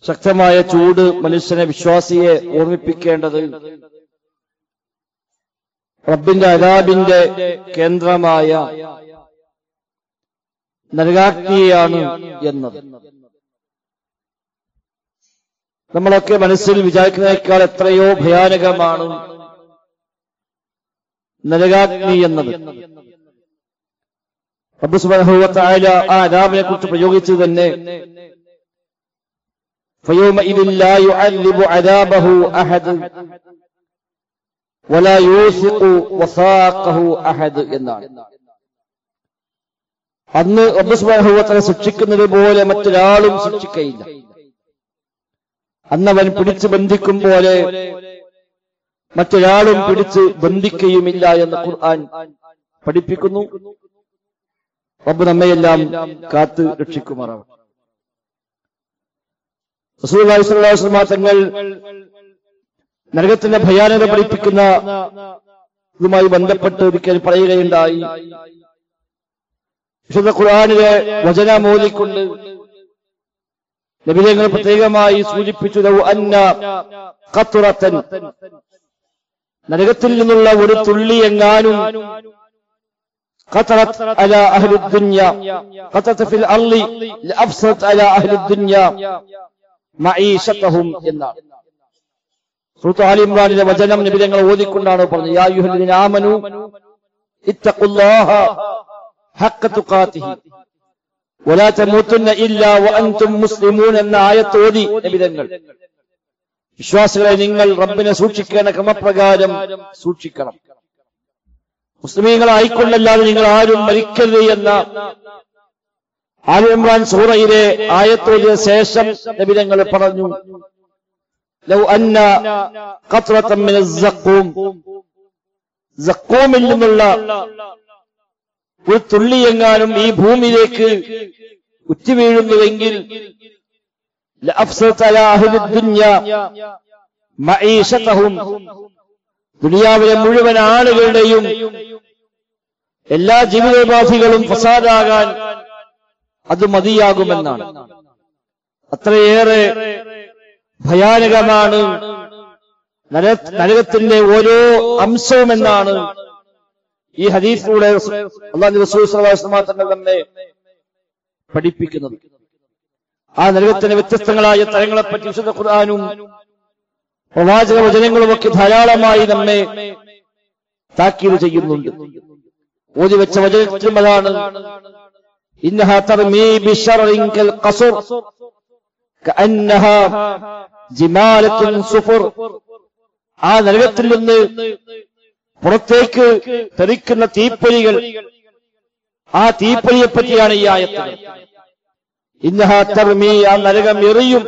ശക്തമായ ചൂട് മനുഷ്യനെ വിശ്വാസിയെ ഓർമ്മിപ്പിക്കേണ്ടത് റബ്ബിന്റെ അതാബിന്റെ കേന്ദ്രമായ നരകാഗ്നിയാണ് എന്നത് നമ്മളൊക്കെ മനസ്സിൽ വിചാരിക്കുന്നതിനേക്കാൾ എത്രയോ ഭയാനകമാണ് നരകാഗ്നി എന്നത് റബ്ബ് സുബ്ഹാനഹു വ തആല ആ അദാബിനെ കുറിച്ച് പ്രയോഗിച്ചത് തന്നെ فيومئذ لا يعذب عذابه أحد ولا يوثق وثاقه أحد എന്നാണ് അന്ന് റബ്ബ് സുബ്ഹാനഹു വ തആല ശിക്ഷിക്കുന്നത് പോലെ മറ്റൊരാളും ശിക്ഷിക്കയില്ല അന്നവൻ പിടിച്ചു ബന്ധിക്കും പോലെ മറ്റൊരാളും പിടിച്ച് ബന്ധിക്കുകയുമില്ല എന്ന് ഖുർആൻ പഠിപ്പിക്കുന്നു റബ്ബ് നമ്മയെല്ലാം കാത്ത് രക്ഷിക്കുമാറാവും റസൂലുള്ളാഹി സ്വല്ലല്ലാഹു അലൈഹി വസല്ലം തങ്ങൾ നരകത്തിന്റെ ഭയാനത പഠിപ്പിക്കുന്ന ഇതുമായി ബന്ധപ്പെട്ട് ഒരിക്കൽ പറയുകയുണ്ടായി വിശുദ്ധ ഖുർആനിലെ വചനം ഓതിക്കൊണ്ട് നബിതങ്ങൾ പ്രത്യേകമായി സൂചിപ്പിച്ചു ലൗ അന്ന ഖത്റത്തൻ നരകത്തിൽ നിന്നുള്ള ഒരു തുള്ളി എങ്ങാനും قطرت على أهل الدنيا قطرت في الأرض لأبصرت على أهل الدنيا معيشتهم എന്നാണ് സൂത്ത് ആലി ഇമ്രാനിലെ വചനം നബി ഞങ്ങൾ ഓതിക്കൊണ്ടാണ് പറഞ്ഞത് യാ യുഹല്ലദീന ആമനു ഇത്തഖുല്ലാഹ ഹഖ തുഖാതിഹി വലാ തമൂതുന്ന ഇല്ലാ വഅൻതും മുസ്ലിമൂൻ എന്ന ആയത്ത് ഓതി നബി തങ്ങൾ വിശ്വാസികളെ നിങ്ങൾ റബ്ബിനെ സൂക്ഷിക്കേണ്ട ക്രമപ്രകാരം സൂക്ഷിക്കണം മുസ്ലിമീങ്ങളായിക്കൊണ്ടല്ലാതെ നിങ്ങൾ ആരും മരിക്കരുത് എന്ന ആലു ഇമ്രാൻ സൂറയിലെ ആയത്തോതിയ ശേഷം നബിതങ്ങൾ പറഞ്ഞു ലൗ അന്ന ഖത്റത്തൻ മിന സഖൂം സഖൂമിൽ നിന്നുള്ള ഒരു തുള്ളിയെങ്ങാനും ഈ ഭൂമിയിലേക്ക് ഉറ്റുവീഴുന്നുവെങ്കിൽ ലഅഫ്സദത അലാ അഹ്ലി ദുനിയ മഈശതഹും ദുനിയാവിലെ മുഴുവൻ ആളുകളുടെയും എല്ലാ ജീവിതോപാധികളും ഫസാദാകാൻ അത് മതിയാകുമെന്നാണ് അത്രയേറെ ഭയാനകമാണ് നര- നരകത്തിന്റെ ഓരോ അംശവുമെന്നാണ് ഈ ഹദീസിലൂടെ അള്ളാഹു റസൂൽ സ്വല്ലല്ലാഹു അലൈഹി വസല്ലം തങ്ങൾ നമ്മെ പഠിപ്പിക്കുന്നത് ആ നരകത്തിന്റെ വ്യത്യസ്തങ്ങളായ തലങ്ങളെപ്പറ്റി വിശുദ്ധ ഖുർആാനും പ്രവാചക വചനങ്ങളുമൊക്കെ ധാരാളമായി നമ്മെ താക്കീത് ചെയ്യുന്നുണ്ട് ഓതി വെച്ച വചനത്തിലും അതാണ് ഇന്നഹ തർമീ ബിശററിൻ കൽ ഖസുർ കഅന്നഹ ജിമാലത്തുൻ സുഫുർ ആ നരകത്തിൽ നിന്ന് പുറത്തേക്ക് തെറിക്കുന്ന തീപ്പൊരികൾ ആ തീപ്പൊരിയെ പറ്റിയാണ് ഈ ആയത്തുകൾ ഇന്നഹ തർമീ ആ നരകം എറിയും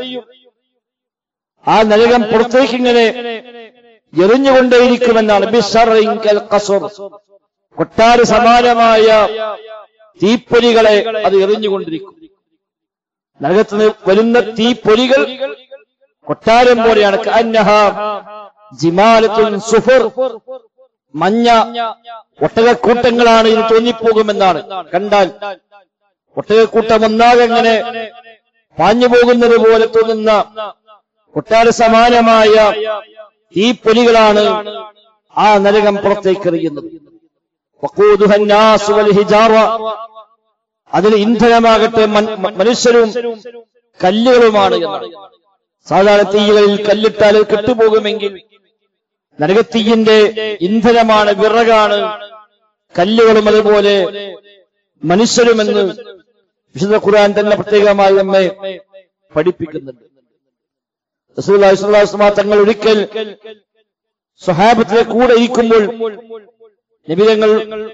ആ നരകം പുറത്തേക്ക് ഇങ്ങനെ എറിഞ്ഞുകൊണ്ടേയിരിക്കുമെന്നാണ് ബിശറിൻ കൽ ഖസുർ കൊട്ടാര സമാനമായ തീപ്പൊരികളെ അത് എറിഞ്ഞുകൊണ്ടിരിക്കും നരകത്തിന് വരുന്ന തീപ്പൊരികൾ കൊട്ടാരം പോലെയാണ് കഅന്നഹ ജിമാലത്തുൻ സുഫുർ മഞ്ഞ ഒട്ടകക്കൂട്ടങ്ങളാണ് ഇത് തോന്നിപ്പോകുമെന്നാണ് കണ്ടാൽ ഒട്ടകക്കൂട്ടം ഒന്നാകെ അങ്ങനെ പാഞ്ഞു പോകുന്നത് പോലെ തോന്നുന്ന കൊട്ടാര സമാനമായ തീപ്പൊലികളാണ് ആ നരകം പുറത്തേക്ക് എറിയുന്നത് വഖൂദുഹ الناس والحجارة അതിൽ ഇന്ധനമാകട്ടെ മൻ- മ- മനുഷ്യരും കല്ലുകളുമാണ് എന്നാണ് സാധാരണ തീകളിൽ കല്ലിട്ടാൽ അത് കെട്ടുപോകുമെങ്കിൽ നരകത്തീയിന്റെ ഇന്ധനമാണ് വിറകാണ് കല്ലുകളും അതുപോലെ മനുഷ്യരുമെന്ന് വിശുദ്ധ ഖുർആൻ തന്നെ പ്രത്യേകമായി നമ്മെ പഠിപ്പിക്കുന്നുണ്ട് റസൂലുള്ളാഹി സ്വല്ലല്ലാഹു അലൈഹി വസല്ലം തങ്ങൾ ഒരിക്കൽ സ്വഹാബത്തിലെ കൂടെ ഇരിക്കുമ്പോൾ നിബിതങ്ങൾ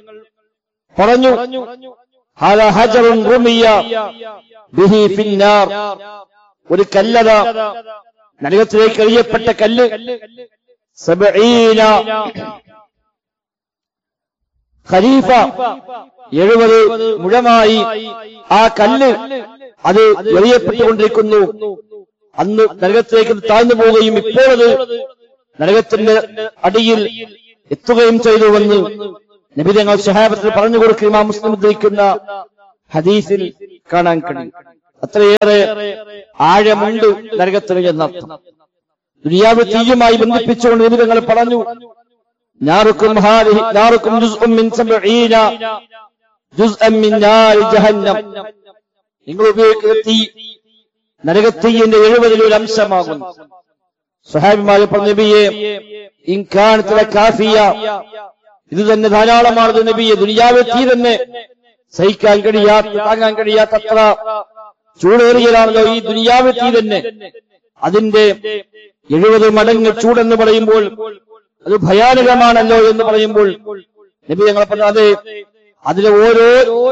പറഞ്ഞു ഹാദാ ഹജറുൻ റുമിയ ബിഹി ഫിന്നാർ ഒരു കല്ലത നരകത്തിലേക്ക് എറിയപ്പെട്ട കല്ല് സബഈന ഖലീഫ എഴുപത് മുഴമായി ആ കല്ല് അത് എറിയപ്പെട്ടുകൊണ്ടിരിക്കുന്നു അന്ന് നരകത്തിലേക്ക് അത് താഴ്ന്നു പോവുകയും ഇപ്പോൾ അത് നരകത്തിന്റെ അടിയിൽ എത്തുകയും ചെയ്തുവെന്ന് നബി തങ്ങൾ സ്വഹാബത്തിൽ പറഞ്ഞു കൊടുക്കുക ഇമാം മുസ്ലിം ഉദ്ധരിക്കുന്ന ഹദീസിൽ കാണാൻ കഴിയും അത്രയേറെ ആഴമുണ്ട് നരകത്തിന് എന്നർത്ഥം ദുനിയാവ് തീയുമായി ബന്ധിപ്പിച്ചുകൊണ്ട് നിമിതങ്ങൾ പറഞ്ഞു നാറുക്കും ഹാദിഹി നാറുക്കും ജുസ്ഉം മിൻ സബഈന ജുസ്അൻ മിൻ നാരി ജഹന്നം നിങ്ങൾ ഉപയോഗിക്കുന്ന തീ നരകത്തീയിന്റെ എഴുപതിൽ ഒരു അംശമാകുന്നു സഹാബിമാരെ പറഞ്ഞു നബിയെ ഇൻകാനത്തിലെ കാഫിയ ഇത് തന്നെ ധാരാളമാണ് നബിയെ ദുനിയാവ് തീ തന്നെ സഹിക്കാൻ കഴിയാത്ത താങ്ങാൻ കഴിയാത്തത്ര ചൂടേറിയതാണല്ലോ ഈ ദുനിയാവ് തീ തന്നെ അതിന്റെ എഴുപത് മടങ്ങ് ചൂടെന്ന് പറയുമ്പോൾ അത് ഭയാനകമാണല്ലോ എന്ന് പറയുമ്പോൾ നബി ഞങ്ങൾ പറഞ്ഞു അതെ അതിലെ ഓരോ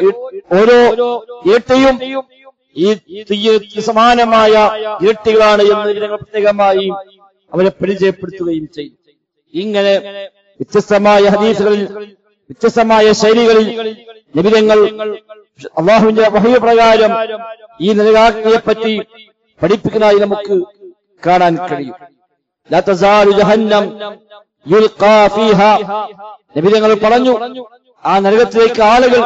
ഓരോ ഏട്ടയും ഈ തീയത്തിന് സമാനമായ ഇരട്ടികളാണ് എന്ന് ഞങ്ങൾ പ്രത്യേകമായി അവരെ പരിചയപ്പെടുത്തുകയും ചെയ്തു ഇങ്ങനെ വ്യത്യസ്തമായ ഹദീസുകളിൽ വ്യത്യസ്തമായ ശൈലികളിൽ നിബിധങ്ങൾ അള്ളാഹുവിന്റെ വഹയ പ്രകാരം ഈ നരകാഗ്നിയെ പറ്റി പഠിപ്പിക്കുന്നതായി നമുക്ക് കാണാൻ കഴിയും ലാ തസാലു ജഹന്നം യുൽഖാ ഫീഹാ നബിധങ്ങൾ പറഞ്ഞു ആ നരകത്തിലേക്ക് ആളുകൾ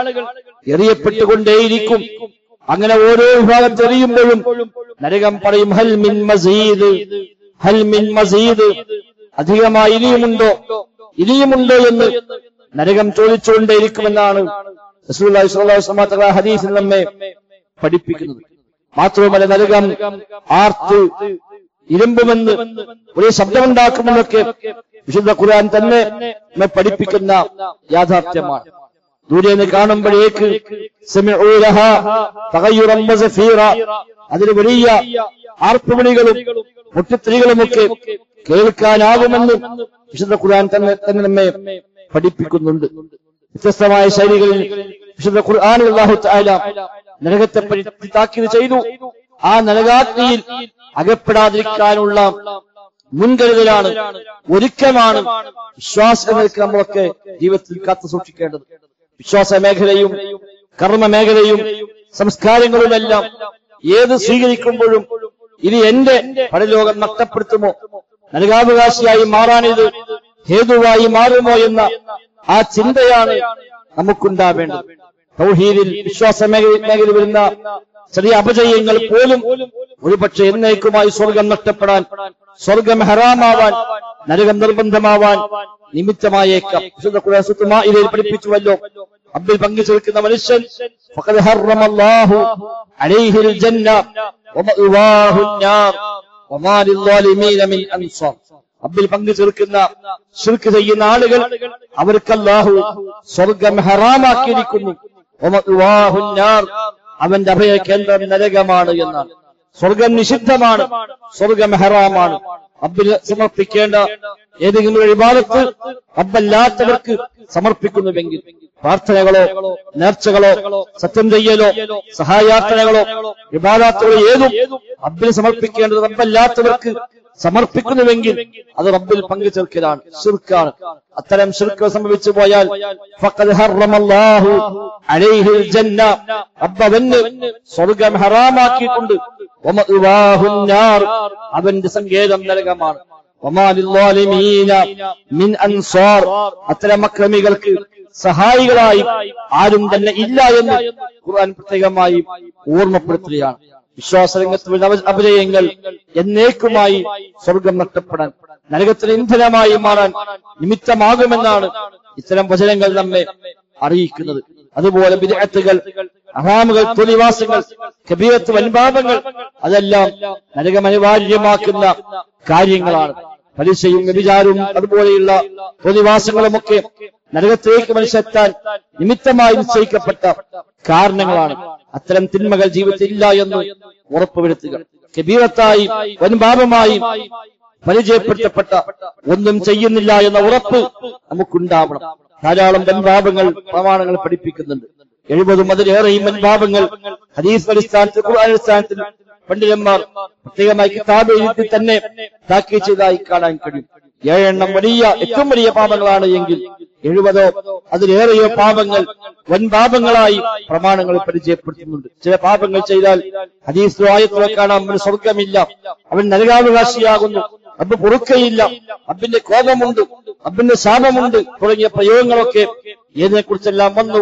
എറിയപ്പെട്ടുകൊണ്ടേയിരിക്കും അങ്ങനെ ഓരോ വിഭാഗം എറിയുമ്പോഴും നരകം പറയും ഹൽ മിൻ മസീദ് ഹൽ മിൻ മസീദ് അധികമായി ഇനിയുമുണ്ടോ ഇനിയുമുണ്ടോ എന്ന് നരകം ചോദിച്ചുകൊണ്ടേയിരിക്കുമെന്നാണ് റസൂലുള്ളാഹി സ്വല്ലല്ലാഹു അലൈഹി വസല്ലം തങ്ങളുടെ ഹദീസിൽ നമ്മെ പഠിപ്പിക്കുന്നത് മാത്രവുമല്ല നരകം ആർത്ത് ഇരുമ്പുമെന്ന് ഒരു ശബ്ദമുണ്ടാക്കുമെന്നൊക്കെ വിശുദ്ധ ഖുർആൻ തന്നെ നമ്മെ പഠിപ്പിക്കുന്ന യാഥാർത്ഥ്യമാണ് ദൂരെ നിന്ന് കാണുമ്പോഴേക്ക് സമിഉ ലഹാ തഗയ്യുറൻ വസഫീറ അതിന് വലിയ ആർപ്പുവിളികളും മുട്ടിത്രികളുമൊക്കെ കേൾക്കാനാകുമെന്ന് വിശുദ്ധ ഖുർആൻ തന്നെ തന്നെ നമ്മെ പഠിപ്പിക്കുന്നുണ്ട് വ്യത്യസ്തമായ ശൈലികളിൽ വിശുദ്ധ ഖുർആാനിൽ അല്ലാഹു തആല നരകത്തെ പറ്റി താക്കീത് ചെയ്തു ആ നരകാഗ്നിയിൽ അകപ്പെടാതിരിക്കാനുള്ള മുൻകരുതലാണ് ഒരുക്കമാണ് വിശ്വാസങ്ങൾക്ക് നമ്മളൊക്കെ ജീവിതത്തിൽ കാത്തു സൂക്ഷിക്കേണ്ടത് വിശ്വാസ മേഖലയും കർമ്മ മേഖലയും സംസ്കാരങ്ങളുമെല്ലാം ഏത് സ്വീകരിക്കുമ്പോഴും ഇനി എന്റെ പരലോകം നഷ്ടപ്പെടുത്തുമോ നരകാവകാശിയായി മാറാനിത് ഹേതുവായി മാറുമോ എന്ന ആ ചിന്തയാണ് നമുക്കുണ്ടാവേണ്ടത് തൗഹീദിൽ വിശ്വാസ മേഖല മേഖലയിൽ വരുന്ന ചെറിയ അപജയങ്ങൾ പോലും ഒരുപക്ഷെ എന്നേക്കുമായി സ്വർഗം നഷ്ടപ്പെടാൻ സ്വർഗം ഹറാമാവാൻ നരകം നിർബന്ധമാവാൻ നിമിത്തമായേക്കാം വിശുദ്ധ ഖുർആൻ സൂറത്ത് മാഇദയിൽ പഠിപ്പിച്ചുവല്ലോ അബ്ബിൽ പങ്കുചേർക്കുന്ന മനുഷ്യൻ ഫഖദ് ഹറമല്ലാഹു അലൈഹിൽ ജന്ന വമഅവാഹു النار വമാ ലിൽസാലിമീന മിൻ അൻസാർ അബ്ബിൽ പങ്കു ചേർക്കുന്ന ശിർക്ക് ചെയ്യുന്ന ആളുകൾ അവർക്ക് അല്ലാഹു സ്വർഗം ഹറാമാക്കിയിരിക്കുന്നു വമഅവാഹു النار അവന്റെ അഭയ കേന്ദ്രം നരകമാണ് എന്നാണ് സ്വർഗം നിഷിദ്ധമാണ് സ്വർഗം ഹറാമാണ് റബ്ബിൽ സമർപ്പിക്കേണ്ട ഏതെങ്കിലും ഒരു വിവാദത്ത് റബ്ബല്ലാത്തവർക്ക് സമർപ്പിക്കുന്നുവെങ്കിൽ പ്രാർത്ഥനകളോ നേർച്ചകളോ സത്യം ചെയ്യലോ സഹായാർത്ഥനകളോ വിവാദാത്തുകളോ ഏതും റബ്ബിൽ സമർപ്പിക്കേണ്ടത് റബ്ബല്ലാത്തവർക്ക് സമർപ്പിക്കുന്നുവെങ്കിൽ അത് റബ്ബിൽ പങ്കുചേർക്കലാണ് ഷിർക്കാണ് അത്തരം ഷിർക്ക് സംഭവിച്ചു പോയാൽ ഫഖദ് ഹറമല്ലാഹു അലൈഹിൽ ജന്ന റബ്ബ് അവന് സ്വർഗം ഹറാമാക്കിയിട്ടുണ്ട് വമഅവാഹു النار അവന്റെ സങ്കേതം നരകമാണ് വമാ ലിൽസാലിമീന മിൻ അൻസാർ അത്തരം അക്രമികൾക്ക് സഹായികളായി ആരും തന്നെ ഇല്ല എന്ന് ഖുർആൻ പ്രത്യേകമായി ഓർമ്മപ്പെടുത്തുകയാണ് വിശ്വാസരംഗത്ത് വരുന്ന അപ- അപജയങ്ങൾ എന്നേക്കുമായി സ്വർഗം നഷ്ടപ്പെടാൻ നരകത്തിന് ഇന്ധനമായി മാറാൻ നിമിത്തമാകുമെന്നാണ് ഇത്തരം വചനങ്ങൾ നമ്മെ അറിയിക്കുന്നത് അതുപോലെ വിദഗ്ധകൾ അഹാമുകൾ തൊലിവാസങ്ങൾ കബീരത്ത് വൻപാപങ്ങൾ അതെല്ലാം നരകം അനിവാര്യമാക്കുന്ന കാര്യങ്ങളാണ് പലിശയും വ്യഭിചാരവും അതുപോലെയുള്ള പ്രതിവാസങ്ങളുമൊക്കെ നരകത്തിലേക്ക് മനുഷ്യത്താൻ നിമിത്തമായി നിശ്ചയിക്കപ്പെട്ട കാരണങ്ങളാണ് അത്തരം തിന്മകൾ ജീവിതത്തിൽ ഇല്ല എന്ന് ഉറപ്പുവരുത്തുക കബീറത്തായി വൻപാപമായി പരിചയപ്പെടുത്തപ്പെട്ട ഒന്നും ചെയ്യുന്നില്ല എന്ന ഉറപ്പ് നമുക്കുണ്ടാവണം ധാരാളം വൻപാപങ്ങൾ പ്രമാണങ്ങൾ പഠിപ്പിക്കുന്നുണ്ട് എഴുപതും അതിലേറെയും വൻപാപങ്ങൾ ഹദീസ് അടിസ്ഥാനത്തിൽ ഖുർആൻ അടിസ്ഥാനത്തിൽ പണ്ഡിതന്മാർ പ്രത്യേകമായി കിതാബ് എഴുതി തന്നെ താക്കീ ചെയ്തതായി കാണാൻ കഴിയും ഏഴെണ്ണം വലിയ ഏറ്റവും വലിയ പാപങ്ങളാണ് എങ്കിൽ എഴുപതോ അതിലേറെയോ പാപങ്ങൾ വൻ പാപങ്ങളായി പ്രമാണങ്ങൾ പരിചയപ്പെടുത്തുന്നുണ്ട് ചില പാപങ്ങൾ ചെയ്താൽ ഹദീസിലോ ആയത്തിലോ കാണാൻ അവന് സ്വർഗമില്ല അവൻ നരകാവകാശിയാകുന്നു റബ്ബ് പൊറുക്കയില്ല റബ്ബിന്റെ കോപമുണ്ട് റബ്ബിന്റെ ശാപമുണ്ട് തുടങ്ങിയ പ്രയോഗങ്ങളൊക്കെ ഏതിനെ കുറിച്ചെല്ലാം വന്നുവോ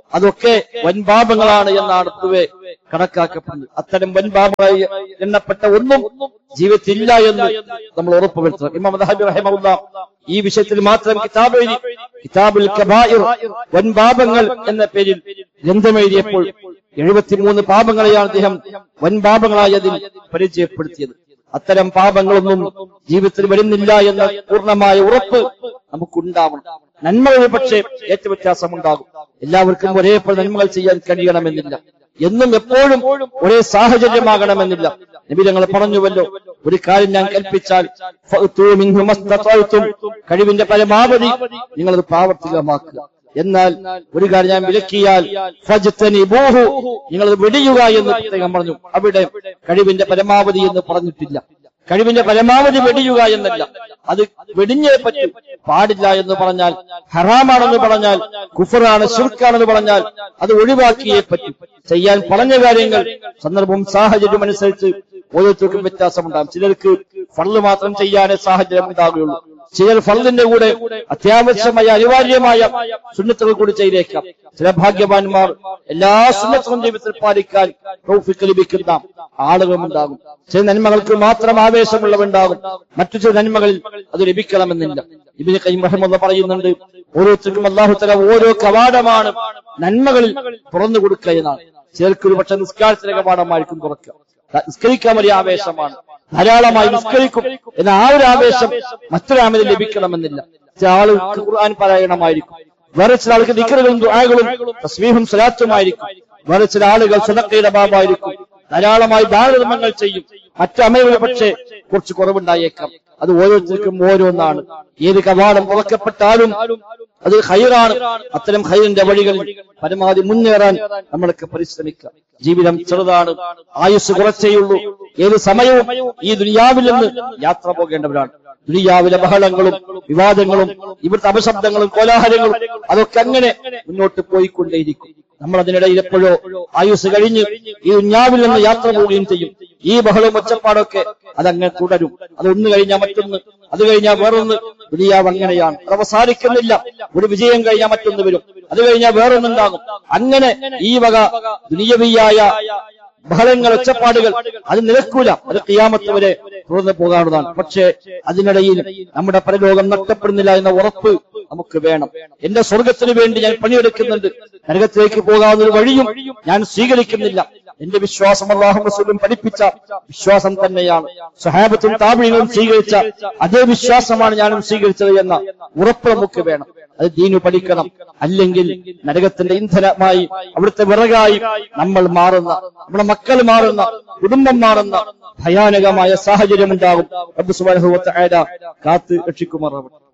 അതൊക്കെ വൻപാപങ്ങളാണ് എന്നാണ് പൊതുവെ കണക്കാക്കപ്പെടുന്നത് അത്തരം വൻപാപങ്ങളായി എണ്ണപ്പെട്ട ഒന്നും ജീവിതത്തിലില്ല എന്ന് നമ്മൾ ഉറപ്പുവരുത്തണം ഇമാം ദഹബി റഹിമഹുല്ല ഈ വിഷയത്തിൽ മാത്രം കിതാബ് എഴുതി കിതാബുൽ കബായിർ വൻപാപങ്ങൾ എന്ന പേരിൽ ഗ്രന്ഥമെഴുതിയപ്പോൾ എഴുപത്തിമൂന്ന് പാപങ്ങളെയാണ് അദ്ദേഹം വൻപാപങ്ങളായി അതിൽ പരിചയപ്പെടുത്തിയത് അത്തരം പാപങ്ങളൊന്നും ജീവിതത്തിൽ വരുന്നില്ല എന്ന പൂർണ്ണമായ ഉറപ്പ് നമുക്കുണ്ടാവണം നന്മകളിൽ പക്ഷേ ഏറ്റവ്യത്യാസമുണ്ടാകും എല്ലാവർക്കും ഒരേപോലെ നന്മകൾ ചെയ്യാൻ കഴിയണമെന്നില്ല എന്നും എപ്പോഴും ഒരേ സാഹചര്യമാകണമെന്നില്ല നബി ഞങ്ങൾ പറഞ്ഞുവല്ലോ ഒരു കാര്യം ഞാൻ കൽപ്പിച്ചാൽ ഫഅ്തു മിൻഹു മസ്തതഅ്തും. കഴിവിന്റെ പരമാവധി നിങ്ങളത് പ്രാവർത്തികമാക്കുക എന്നാൽ ഒരു കാര്യം ഞാൻ വിലക്കിയാൽ ഫജ്തനിബൂഹു. നിങ്ങളത് വെടിയുക എന്ന് പ്രത്യേകം പറഞ്ഞു അവിടെ കഴിവിന്റെ പരമാവധി എന്ന് പറഞ്ഞിട്ടില്ല കഴിവിന്റെ പരമാവധി വെടിയുക എന്നല്ല അത് വെടിഞ്ഞേ പറ്റൂ പാടില്ല എന്ന് പറഞ്ഞാൽ ഹറാമാണെന്ന് പറഞ്ഞാൽ കുഫറാണ് ഷിർക്കാണെന്ന് പറഞ്ഞാൽ അത് ഒഴിവാക്കിയേ പറ്റൂ ചെയ്യാൻ പറഞ്ഞ കാര്യങ്ങൾ സന്ദർഭവും സാഹചര്യം അനുസരിച്ച് ഓരോരുത്തർക്കും വ്യത്യാസമുണ്ടാകും ചിലർക്ക് ഫള്ള് മാത്രം ചെയ്യാനേ സാഹചര്യം ഉണ്ടാകുകയുള്ളൂ ചിലർ ഫള്ളിന്റെ കൂടെ അത്യാവശ്യമായ അനിവാര്യമായ സുന്നത്തുകൾ കൂടി ചെയ്തേക്കാം ചില ഭാഗ്യവാന്മാർ എല്ലാ സുന്നത്തും ജീവിതത്തിൽ പാലിക്കാൻ തൗഫീഖ് ലഭിക്കുന്ന ആളുകളുമുണ്ടാകും ചില നന്മകൾക്ക് മാത്രം ആവേശമുള്ളവുണ്ടാകും മറ്റു ചില നന്മകളിൽ അത് ലഭിക്കണമെന്നില്ല ഇബിന് കൈം റഹ്മെന്ന് പറയുന്നുണ്ട് ഓരോരുത്തർക്കും അള്ളാഹു തല ഓരോ കവാടമാണ് നന്മകളിൽ തുറന്നു കൊടുക്കുക എന്നാണ് ചിലർക്ക് ഒരു പക്ഷെ നിസ്കാരത്തിലെ കവാടമായിരിക്കും തുറക്കുക നിസ്കരിക്കാൻ വലിയ ആവേശമാണ് ധാരാളമായി നിസ്കരിക്കും എന്ന ആ ഒരു ആവേശം മറ്റൊരാമിന് ലഭിക്കണമെന്നില്ല ചില ആളുകൾക്ക് ഖുർആൻ പാരായണമായിരിക്കും വേറെ ചില ആൾക്ക് നിക്കറുകളും ദുആകളും തസ്ബീഹും സ്വലാത്തുമായിരിക്കും വേറെ ചില ആളുകൾ സദക്കയുടെ ബാബായിരിക്കും ധാരാളമായി ദാനധർമ്മങ്ങൾ ചെയ്യും മറ്റു അമലുകൾ പക്ഷേ കുറച്ച് കുറവുണ്ടായേക്കാം അത് ഓരോരുത്തർക്കും ഓരോന്നാണ് ഏത് കവാടം തുറക്കപ്പെട്ടാലും അത് ഹൈറാണ് അത്തരം ഹൈറിന്റെ വഴികളിൽ പരമാവധി മുന്നേറാൻ നമ്മളൊക്കെ പരിശ്രമിക്കാം ജീവിതം ചെറുതാണ് ആയുസ് കുറച്ചേയുള്ളൂ ഏത് സമയവും ഈ ദുനിയാവിൽ നിന്ന് യാത്ര പോകേണ്ടവരാണ് ദുനിയാവിലെ ബഹളങ്ങളും വിവാദങ്ങളും ഇവിടുത്തെ അപശബ്ദങ്ങളും കോലാഹലങ്ങളും അതൊക്കെ അങ്ങനെ മുന്നോട്ട് പോയിക്കൊണ്ടേയിരിക്കും നമ്മൾ അതിനിടയിൽ എപ്പോഴോ ആയുസ് കഴിഞ്ഞ് ഈ ദുഞ്ഞാവിൽ നിന്ന് യാത്ര പോവുകയും ചെയ്യും ഈ ബഹളവും ഒച്ചപ്പാടൊക്കെ അതങ്ങനെ തുടരും അത് ഒന്ന് കഴിഞ്ഞാൽ മറ്റൊന്ന് അത് കഴിഞ്ഞാൽ വേറൊന്ന് ദുനിയാവ് അങ്ങനെയാണ് അത് അവസാനിക്കുന്നില്ല ഒരു വിജയം കഴിഞ്ഞാൽ മറ്റൊന്ന് വരും അത് കഴിഞ്ഞാൽ വേറൊന്നുണ്ടാകും അങ്ങനെ ഈ വക ദുനിയവിയായ ബഹളങ്ങൾ ഒച്ചപ്പാടുകൾ അത് നിലക്കൂല അത് കിയാമത്ത് വരെ തുറന്നു പോകാവുന്നതാണ് പക്ഷേ അതിനിടയിൽ നമ്മുടെ പരലോകം നഷ്ടപ്പെടുന്നില്ല എന്ന ഉറപ്പ് നമുക്ക് വേണം എന്റെ സ്വർഗത്തിന് വേണ്ടി ഞാൻ പണിയെടുക്കുന്നുണ്ട് നരകത്തിലേക്ക് പോകാവുന്ന ഒരു വഴിയും ഞാൻ സ്വീകരിക്കുന്നില്ല എന്റെ വിശ്വാസം അള്ളാഹു റസൂലും പഠിപ്പിച്ച വിശ്വാസം തന്നെയാണ് സഹാബത്തും താപികളും സ്വീകരിച്ച അതേ വിശ്വാസമാണ് ഞാനും സ്വീകരിച്ചത് എന്ന ഉറപ്പ് നമുക്ക് വേണം അത് ദീനു പഠിക്കണം അല്ലെങ്കിൽ നരകത്തിന്റെ ഇന്ധനമായി അവിടുത്തെ വിറകായി നമ്മൾ മാറുന്ന നമ്മുടെ മക്കൾ മാറുന്ന കുടുംബം മാറുന്ന ഭയാനകമായ സാഹചര്യം ഉണ്ടാകും റബ്ബ് സുബ്ഹാനഹു വ തആല കാത്ത് രക്ഷിക്കുമാറാവട്ടെ